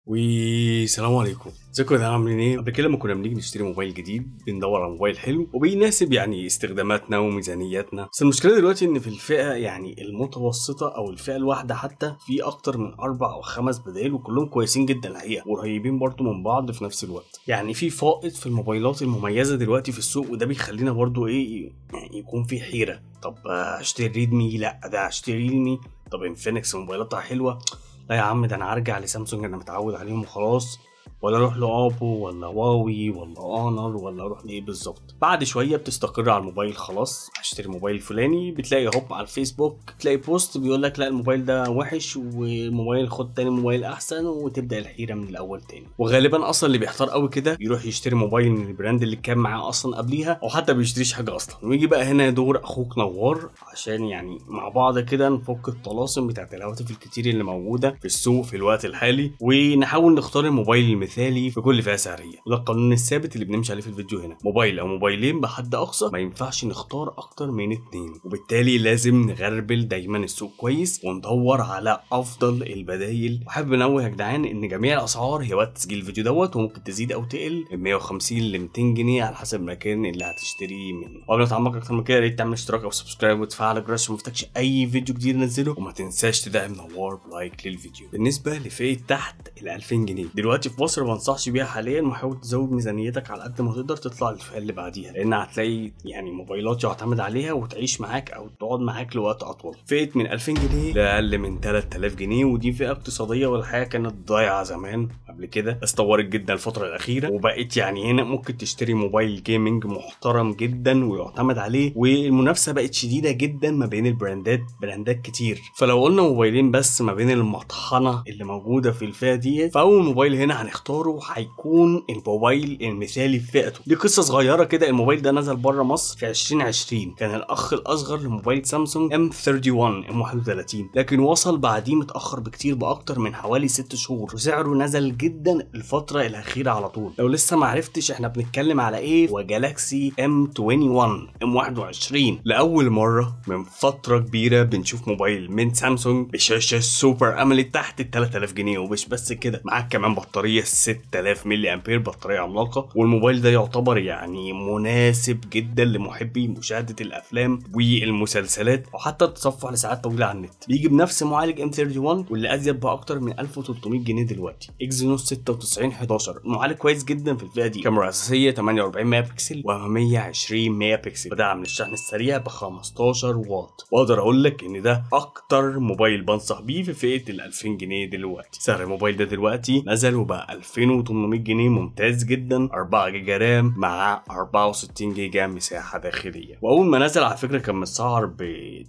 والسلام عليكم ازيكم يا جدعان عاملين ايه قبل كده لما كنا بنيجي نشتري موبايل جديد بندور على موبايل حلو وبيناسب يعني استخداماتنا وميزانياتنا بس المشكله دلوقتي ان في الفئه يعني المتوسطه او الفئه الواحده حتى في اكتر من اربع او خمس بدائل وكلهم كويسين جدا الحقيقه وقريبين برضو من بعض في نفس الوقت يعني في فائض في الموبايلات المميزه دلوقتي في السوق وده بيخلينا برضو ايه يعني يكون في حيره طب اشتري ريدمي لا ده اشتري ريلمي طب انفينكس موبايلاتها حلوه لا يا عم ده انا هرجع لسامسونج انا متعود عليهم وخلاص ولا اروح لابو ولا واوي ولا اونر ولا اروح لايه بالظبط بعد شويه بتستقر على الموبايل خلاص هشتري موبايل فلاني بتلاقي هوب على الفيسبوك تلاقي بوست بيقول لك لا الموبايل ده وحش والموبايل خد تاني موبايل احسن وتبدا الحيره من الاول تاني وغالبا اصلا اللي بيحتار قوي كده يروح يشتري موبايل من البراند اللي كان معاه اصلا قبليها او حتى بيشتريش حاجه اصلا ويجي بقى هنا دور اخوك نوار عشان يعني مع بعض كده نفك الطلاسم بتاعت الهواتف الكتير اللي موجوده في السوق في الوقت الحالي ونحاول نختار الموبايل المثالي في كل فئه سعريه وده القانون الثابت اللي بنمشي عليه في الفيديو هنا موبايل او موبايلين بحد اقصى ما ينفعش نختار اكتر من اتنين وبالتالي لازم نغربل دايما السوق كويس وندور على افضل البدايل وحابب انوه يا جدعان ان جميع الاسعار هي وقت تسجيل الفيديو دوت وممكن تزيد او تقل من 150 ل 200 جنيه على حسب المكان اللي هتشتريه منه وقبل ما نتعمق اكتر من كده يا ريت تعمل اشتراك او سبسكرايب وتفعل الجرس عشان ما يفوتكش اي فيديو جديد ننزله وما تنساش تدعم نوار بلايك للفيديو بالنسبه لفئه تحت ال 2000 جنيه دلوقتي في مصر ما انصحش بيها حاليا وحاول تزود ميزانيتك على قد ما تقدر تطلع للفئه اللي بعديها لان هتلاقي يعني موبايلات يعتمد عليها وتعيش معاك او تقعد معاك لوقت اطول فئه من 2000 جنيه لاقل من 3000 جنيه ودي فئه اقتصاديه والحياه كانت ضايعه زمان قبل كده بس طورت جدا الفتره الاخيره وبقت يعني هنا ممكن تشتري موبايل جيمنج محترم جدا ويعتمد عليه والمنافسه بقت شديده جدا ما بين البراندات براندات كتير فلو قلنا موبايلين بس ما بين المطحنه اللي موجوده في الفئه دي فاول موبايل هنا هنختاره هيكون الموبايل المثالي في فئته دي قصه صغيره كده الموبايل ده نزل بره مصر في 2020 كان الاخ الاصغر لموبايل سامسونج ام 31 ام 31 لكن وصل بعديه متاخر بكتير باكتر من حوالي 6 شهور وسعره نزل جدا الفتره الاخيره على طول لو لسه ما عرفتش احنا بنتكلم على ايه وجالاكسي ام 21 ام 21 لاول مره من فتره كبيره بنشوف موبايل من سامسونج بشاشه سوبر اموليد تحت ال 3000 جنيه ومش بس كده معاك كمان بطاريه 6000 ملي امبير بطاريه عملاقه والموبايل ده يعتبر يعني مناسب جدا لمحبي مشاهده الافلام والمسلسلات وحتى التصفح لساعات طويله على النت بيجي بنفس معالج ام 31 واللي ازيد باكتر من 1300 جنيه دلوقتي اكزينوس 96 11 معالج كويس جدا في الفئه دي كاميرا اساسيه 48 ميجا بكسل و120 ميجا بكسل ودعم للشحن السريع ب 15 واط واقدر اقول لك ان ده اكتر موبايل بنصح بيه في فئه ال 2000 جنيه دلوقتي سعر الموبايل ده دلوقتي نزل وبقى 2800 جنيه ممتاز جدا 4 جيجا رام مع 64 جيجا مساحه داخليه واول ما نزل على فكره كان متسعر ب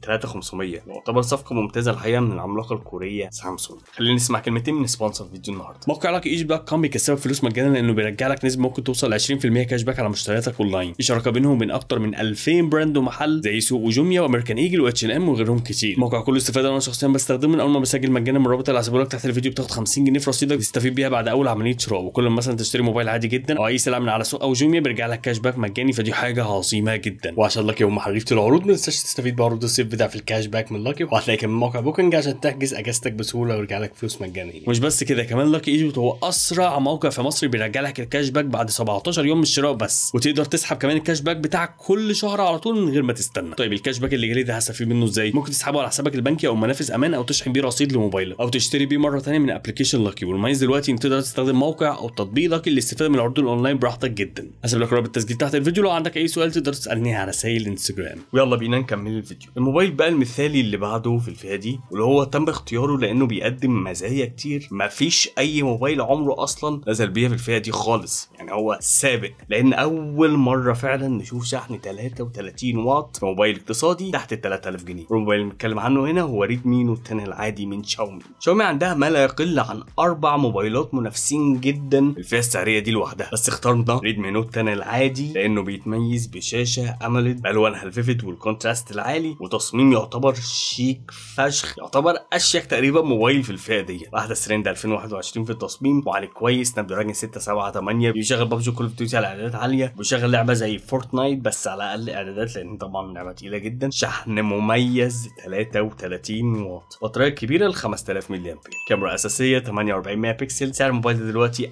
3500 يعتبر صفقه ممتازه الحقيقه من العملاقه الكوريه سامسونج خلينا نسمع كلمتين من سبونسر فيديو النهارده موقع لك ايش باك كوم بيكسبك فلوس مجانا لانه بيرجع لك نسبه ممكن توصل ل 20% كاش باك على مشترياتك اونلاين في شراكه بينهم وبين اكتر من 2000 براند ومحل زي سوق وجوميا وامريكان ايجل واتش ان ام وغيرهم كتير الموقع كله استفاده وانا شخصيا بستخدمه من اول ما بسجل مجانا من الرابط اللي هسيبه لك تحت الفيديو بتاخد 50 جنيه في رصيدك تستفيد بيها بعد اول عمليه شراء وكل ما مثلا تشتري موبايل عادي جدا او اي سلعه من على سوق او جوميا بيرجع لك كاش باك مجاني فدي حاجه عظيمه جدا وعشان لك يوم حريفه العروض ما تنساش تستفيد بعروض الصيف بتاع في الكاش باك من لاكي وهتلاقي كمان موقع بوكينج عشان تحجز اجازتك بسهوله ويرجع لك فلوس مجانيه مش بس كده كمان لاكي ايجيبت هو اسرع موقع في مصر بيرجع لك الكاش باك بعد 17 يوم من الشراء بس وتقدر تسحب كمان الكاش باك بتاعك كل شهر على طول من غير ما تستنى طيب الكاش باك اللي جالي ده هستفيد منه ازاي ممكن تسحبه على حسابك البنكي او منافذ امان او تشحن بيه رصيد لموبايلك او تشتري بيه مره ثانيه من ابلكيشن لاكي والمميز دلوقتي انك تقدر تستخدم موقع او تطبيق لاكي للاستفاده من العروض الاونلاين براحتك جدا هسيب لك رابط التسجيل تحت الفيديو لو عندك اي سؤال تقدر تسالني على رسائل انستجرام ويلا بينا نكمل الفيديو الموبايل بقى المثالي اللي بعده في الفئه دي واللي هو تم اختياره لانه بيقدم مزايا كتير مفيش اي موبايل عمره اصلا نزل بيها في الفئه دي خالص يعني هو سابق لان اول مره فعلا نشوف شحن 33 واط في موبايل اقتصادي تحت ال 3000 جنيه الموبايل اللي بنتكلم عنه هنا هو ريدمي نوت 10 العادي من شاومي شاومي عندها ما لا يقل عن اربع موبايلات منافسين جدا في الفئه السعريه دي لوحدها بس اخترنا ريدمي نوت 10 العادي لانه بيتميز بشاشه اموليد بالوانها الفيفيد والكونتراست العالي وتصميم يعتبر شيك فشخ يعتبر اشيك تقريبا موبايل في الفئه دي واحده ترند 2021 في التصميم وعلى كويس سناب دراجون 678 بيشغل ببجي كول اوف ديوتي على اعدادات عاليه بيشغل لعبه زي فورتنايت بس على اقل اعدادات لان طبعا لعبه تقيله جدا شحن مميز 33 واط بطاريه كبيره ل 5000 ملي امبير كاميرا اساسيه 48 48 ميجا بكسل سعر الموبايل ده دلوقتي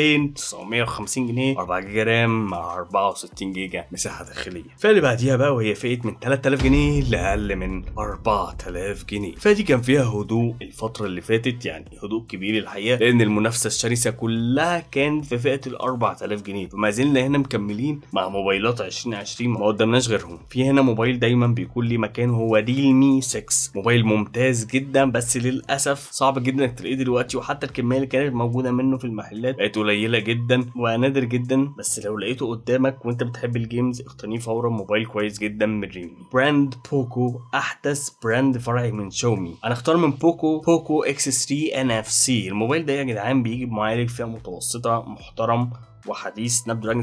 2950 جنيه 4 جيجا رام مع 64 جيجا مساحه داخليه الفئه اللي بعديها بقى وهي فئه من 3000 جنيه لاقل من 4000 جنيه الفئه دي كان فيها هدوء الفتره اللي فاتت يعني هدوء كبير الحقيقه لان المنافسه الشرسه كلها كانت في فئه ال 4000 جنيه فما زلنا هنا مكملين مع موبايلات 2020 ما قدامناش غيرهم في هنا موبايل دايما بيكون ليه مكان هو ريلمي 6 موبايل ممتاز جدا بس للاسف صعب جدا انك تلاقيه دلوقتي وحتى الكميه اللي كانت موجوده منه في المحلات بقت قليله جدا ونادر جدا بس لو لقيته قدامك وانت بتحب الجيمز اقتنيه فورا موبايل كويس جدا من ريلمي براند بوكو احدث براند فرعي من شاومي انا اختار من بوكو بوكو اكس 3 ان اف سي الموبايل ده يا جدعان بيجي بمعالج فئه متوسطه محترم وحديث سناب دراجون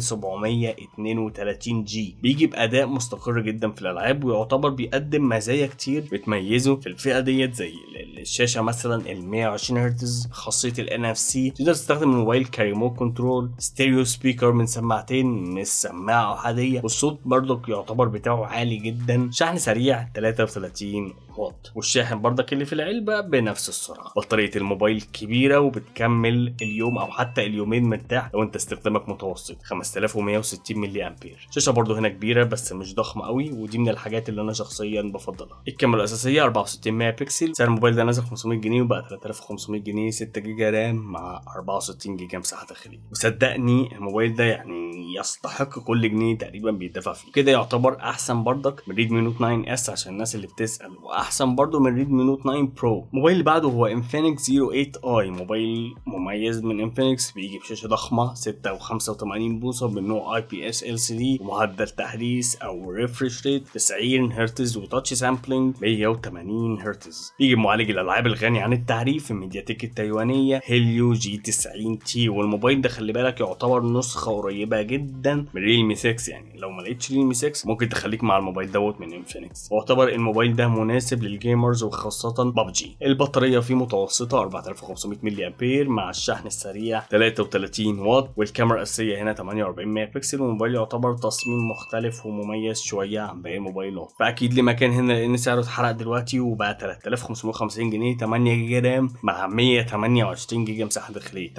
732 جي بيجي باداء مستقر جدا في الالعاب ويعتبر بيقدم مزايا كتير بتميزه في الفئه ديت زي الشاشه مثلا ال 120 هرتز خاصيه الان اف سي تقدر تستخدم الموبايل كريموت كنترول ستيريو سبيكر من سماعتين مش سماعه احاديه والصوت برضك يعتبر بتاعه عالي جدا شحن سريع 33 واط والشاحن برضك اللي في العلبه بنفس السرعه بطاريه الموبايل كبيره وبتكمل اليوم او حتى اليومين مرتاح لو انت استخدامك متوسط 5160 ملي امبير شاشه برضو هنا كبيره بس مش ضخمه قوي ودي من الحاجات اللي انا شخصيا بفضلها الكاميرا الاساسيه 64 ميجا بكسل سعر الموبايل ده نزل 500 جنيه وبقى 3500 جنيه 6 جيجا رام مع 64 جيجا مساحه داخليه وصدقني الموبايل ده يعني يستحق كل جنيه تقريبا بيدفع فيه كده يعتبر احسن برضك من ريدمي نوت 9 اس عشان الناس اللي بتسال واحسن برضو من ريدمي نوت 9 برو الموبايل اللي بعده هو انفينكس 08 اي موبايل مميز من انفينكس بيجي بشاشه ضخمه 6 و85 بوصه من نوع اي بي اس ال سي دي ومعدل تحديث او ريفرش ريت 90 هرتز وتاتش سامبلينج 180 هرتز بيجي بمعالج الالعاب الغني عن التعريف الميدياتيك التايوانيه هيليو جي 90 تي والموبايل ده خلي بالك يعتبر نسخه قريبه جدا من ريلمي 6 يعني لو ما لقيتش ريلمي 6 ممكن تخليك مع الموبايل دوت من انفينكس واعتبر الموبايل ده مناسب للجيمرز وخاصه ببجي البطاريه فيه متوسطه 4500 ملي امبير مع الشحن السريع 33 واط والكاميرا الاساسيه هنا 48 ميجا بكسل والموبايل يعتبر تصميم مختلف ومميز شويه عن باقي الموبايلات فاكيد ليه مكان هنا لان سعره اتحرق دلوقتي وبقى 3550 جنيه 8 جيجا رام مع 128 جيجا مساحه داخليه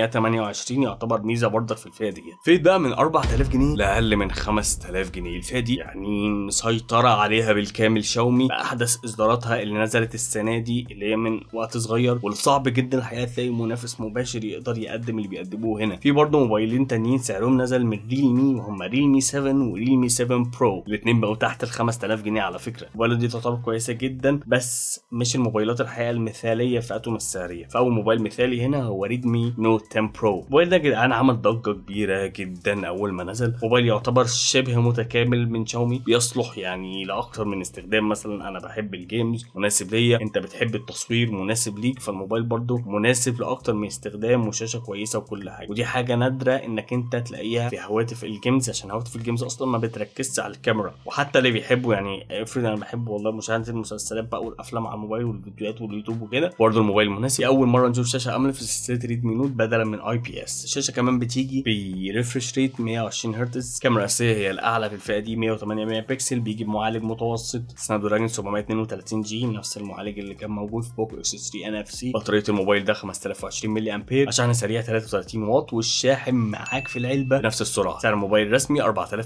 828 يعتبر ميزه برضك في الفئه دي فئه بقى من 4000 جنيه لاقل من 5000 جنيه الفئه دي يعني مسيطره عليها بالكامل شاومي باحدث اصداراتها اللي نزلت السنه دي اللي هي من وقت صغير والصعب جدا الحقيقه تلاقي منافس مباشر يقدر يقدم اللي بيقدموه هنا في برضه موبايلين تانيين سعرهم نزل من ريلمي وهم ريلمي 7 وريلمي 7 برو الاثنين بقوا تحت ال 5000 جنيه على فكره الموبايلات دي تعتبر كويسه جدا بس مش الموبايلات الحقيقه المثاليه في فئتهم السعريه فاول موبايل مثالي هنا هو ريدمي نوت 10 برو الموبايل ده يا جدعان عمل ضجه كبيره جدا اول ما نزل موبايل يعتبر شبه متكامل من شاومي بيصلح يعني لاكتر من استخدام مثلا انا بحب الجيمز مناسب ليا انت بتحب التصوير مناسب ليك فالموبايل برضو مناسب لاكتر من استخدام وشاشه كويسه وكل حاجه ودي حاجه نادره انك انت تلاقيها في هواتف الجيمز عشان هواتف الجيمز اصلا ما بتركزش على الكاميرا وحتى اللي بيحبوا يعني افرض انا بحب والله مشاهده المسلسلات بقى والافلام على الموبايل والفيديوهات واليوتيوب وكده برضه الموبايل مناسب اول مره نشوف شاشه امل في سلسله ريدمي نوت بدلا من اي بي اس الشاشه كمان بتيجي بريفرش ريت 120 هرتز الكاميرا الاساسيه هي الاعلى في الفئه دي 108 ميجا بكسل بيجي بمعالج متوسط سناب دراجون 732 جي نفس المعالج اللي كان موجود في بوكو اكس 3 ان اف سي بطاريه الموبايل ده 5020 ملي امبير شحن سريع 33 واط والشاحن معاك في العلبه بنفس السرعه سعر الموبايل الرسمي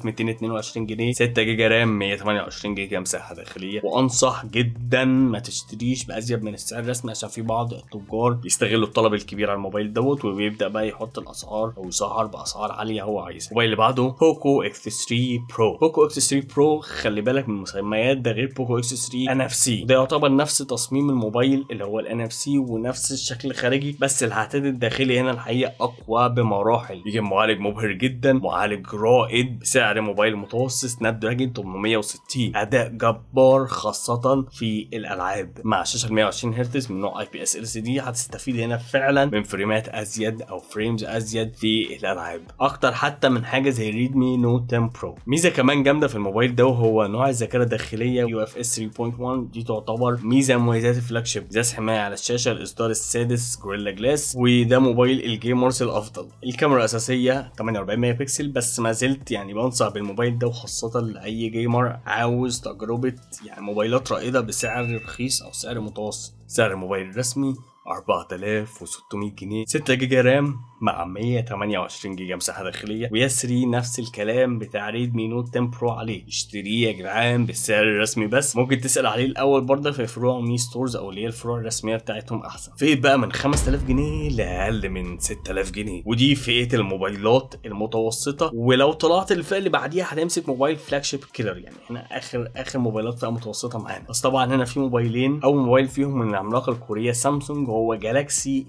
4222 جنيه 6 جيجا رام 128 جيجا مساحه داخليه وانصح جدا ما تشتريش بازيد من السعر الرسمي عشان في بعض التجار بيستغلوا الطلب الكبير على الموبايل دوت وبيبدا بقى يحط الاسعار او يسعر باسعار عاليه هو عايزها الموبايل اللي بعده بوكو اكس 3 برو بوكو اكس 3 برو خلي بالك من المسميات ده غير بوكو اكس 3 ان اف سي ده يعتبر نفس تصميم الموبايل اللي هو الان اف سي ونفس الشكل الخارجي بس العتاد الداخلي هنا الحقيقه اقوى بمراحل يجي معالج مبهر جدا معالج رائد بسعر موبايل متوسط سناب دراجون 860 اداء جبار خاصه في الالعاب مع شاشه 120 هرتز من نوع اي بي اس ال سي دي هتستفيد هنا فعلا من فريمات ازيد او فريمز ازيد في الالعاب اكتر حتى من حاجه زي ريدمي نوت 10 برو ميزه كمان جامده في الموبايل ده وهو نوع الذاكره الداخليه يو اف اس 3.1 دي تعتبر ميزه من مميزات الفلاج شيب ازاز حمايه على الشاشه الاصدار السادس جوريلا جلاس وده موبايل الجيمرز الافضل الكاميرا الاساسيه 48 ميجا بكسل بس ما زلت يعني بنصح بالموبايل ده وخاصه لاي جيمر عاوز تجربه يعني موبايلات رائده بسعر رخيص او سعر متوسط سعر الموبايل الرسمي 4600 جنيه 6 جيجا رام مع 128 جيجا مساحه داخليه ويسري نفس الكلام بتاع ريدمي نوت 10 برو عليه اشتريه يا جدعان بالسعر الرسمي بس ممكن تسال عليه الاول برضه في فروع مي ستورز او اللي هي الفروع الرسميه بتاعتهم احسن فئه بقى من 5000 جنيه لاقل من 6000 جنيه ودي فئه الموبايلات المتوسطه ولو طلعت الفئه اللي بعديها هتمسك موبايل فلاج شيب كيلر يعني هنا اخر اخر موبايلات فئه متوسطه معانا بس طبعا هنا في موبايلين اول موبايل فيهم من العملاقه الكوريه سامسونج وهو جالاكسي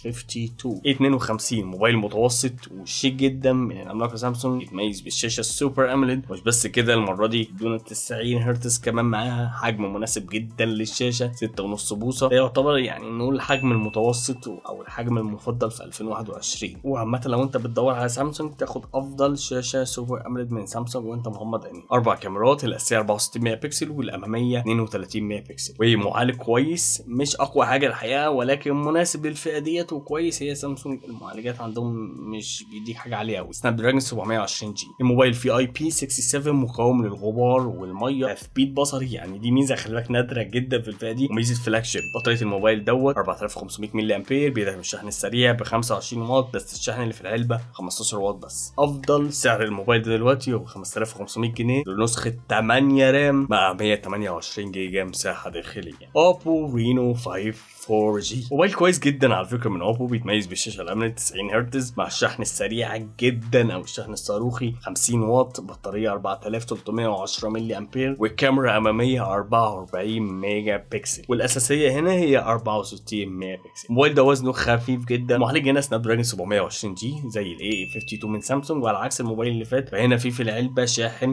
A52 A52 موبايل متوسط وشيك جدا من العملاقه سامسونج يتميز بالشاشه السوبر اموليد مش بس كده المره دي دون 90 هرتز كمان معاها حجم مناسب جدا للشاشه 6.5 بوصه ده يعتبر يعني نقول الحجم المتوسط او الحجم المفضل في 2021 وعامه لو انت بتدور على سامسونج تاخد افضل شاشه سوبر اموليد من سامسونج وانت مغمض عينيك اربع كاميرات الاساسيه 64 ميجا بكسل والاماميه 32 ميجا بكسل ومعالج كويس مش اقوى حاجه الحقيقه ولكن مناسب للفئه ديت وكويس هي سامسونج المعالجات عندهم مش بيديك حاجه عاليه قوي سناب دراجون 720 جي الموبايل فيه اي بي 67 مقاوم للغبار والميه تثبيت بصري يعني دي ميزه خلي بالك نادره جدا في الفئه دي وميزه فلاج شيب بطاريه الموبايل دوت 4500 ملي امبير بيدعم الشحن السريع ب 25 واط بس الشحن اللي في العلبه 15 واط بس افضل سعر الموبايل ده دلوقتي هو 5500 جنيه لنسخه 8 رام مع 128 جيجا مساحه داخليه اوبو رينو 5 4G موبايل كويس جدا على فكره من اوبو بيتميز بالشاشه الاموليد 90 هرتز مع الشحن السريع جدا او الشحن الصاروخي 50 واط بطاريه 4310 ملي امبير والكاميرا اماميه 44 ميجا بكسل والاساسيه هنا هي 64 ميجا بكسل الموبايل ده وزنه خفيف جدا معالج هنا سناب دراجون 720 جي زي الاي 52 من سامسونج وعلى عكس الموبايل اللي فات فهنا في في العلبه شاحن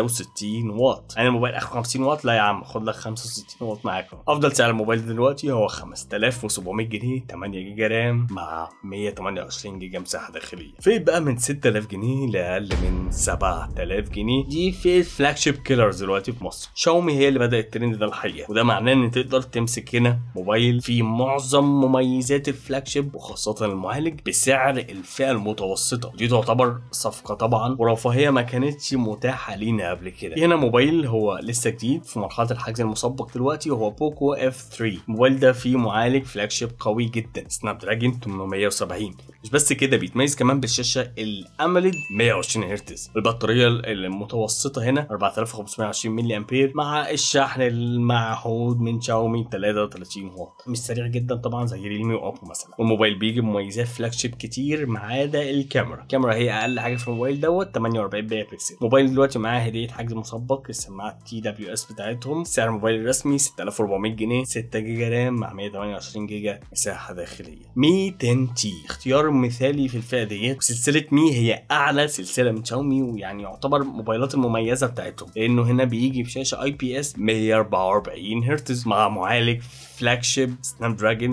65 واط يعني الموبايل اخره 50 واط لا يا عم خد لك 65 واط معاك افضل سعر الموبايل دلوقتي هو 5700 جنيه 8 جيجا رام مع 128 جيجا مساحه داخليه فئه بقى من 6000 جنيه لاقل من 7000 جنيه دي فئه فلاج شيب كيلرز دلوقتي في مصر شاومي هي اللي بدات الترند ده الحقيقه وده معناه ان تقدر تمسك هنا موبايل فيه معظم مميزات الفلاج شيب وخاصه المعالج بسعر الفئه المتوسطه ودي تعتبر صفقه طبعا ورفاهيه ما كانتش متاحه لينا قبل كده هنا موبايل هو لسه جديد في مرحله الحجز المسبق دلوقتي وهو بوكو اف 3 الموبايل ده فيه معالج فلاج شيب قوي جدا سناب دراجون 870 مش بس كده بيتميز كمان بالشاشه الاموليد 120 هرتز البطاريه المتوسطه هنا 4520 ملي امبير مع الشحن المعهود من شاومي 33 واط مش سريع جدا طبعا زي ريلمي واوبو مثلا والموبايل بيجي بمميزات فلاج شيب كتير ما عدا الكاميرا الكاميرا هي اقل حاجه في الموبايل دوت 48 ميجا بكسل الموبايل دلوقتي معاه هديه حجز مسبق السماعات تي دبليو اس بتاعتهم سعر الموبايل الرسمي 6400 جنيه 6 جيجا رام مع 128 جيجا مساحه داخليه مي 10 تي اختيار مثالي في الفئه ديت سلسله مي هي اعلى سلسله من شاومي ويعني يعتبر موبايلات المميزه بتاعتهم لانه هنا بيجي بشاشه اي بي اس 144 هرتز مع معالج فلاج شيب سناب دراجون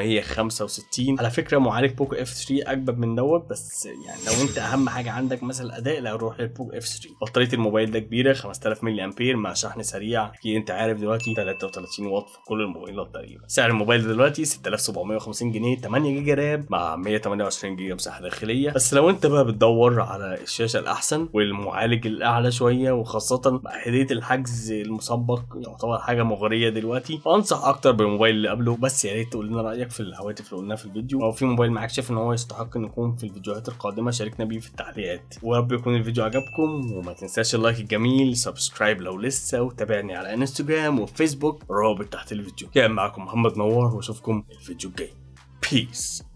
865 على فكره معالج بوكو اف 3 اجمد من دوت بس يعني لو انت اهم حاجه عندك مثلا الاداء لا روح للبوكو اف 3 بطاريه الموبايل ده كبيره 5000 ملي امبير مع شحن سريع اكيد انت عارف دلوقتي 33 واط في كل الموبايلات تقريبا سعر الموبايل دلوقتي 6750 جنيه 8 جيجا رام مع 128 جيجا مساحه داخليه بس لو انت بقى بتدور على الشاشه الاحسن والمعالج الاعلى شويه وخاصه مع هديه الحجز المسبق يعتبر حاجه مغريه دلوقتي فانصح اكتر بالموبايل اللي قبله بس يا ريت تقول لنا رايك في الهواتف اللي قلناها في الفيديو لو في موبايل معاك شايف ان هو يستحق ان يكون في الفيديوهات القادمه شاركنا بيه في التعليقات ويا رب يكون الفيديو عجبكم وما تنساش اللايك الجميل سبسكرايب لو لسه وتابعني على انستجرام وفيسبوك رابط تحت الفيديو كان معاكم محمد نوار واشوفكم الفيديو الجاي بيس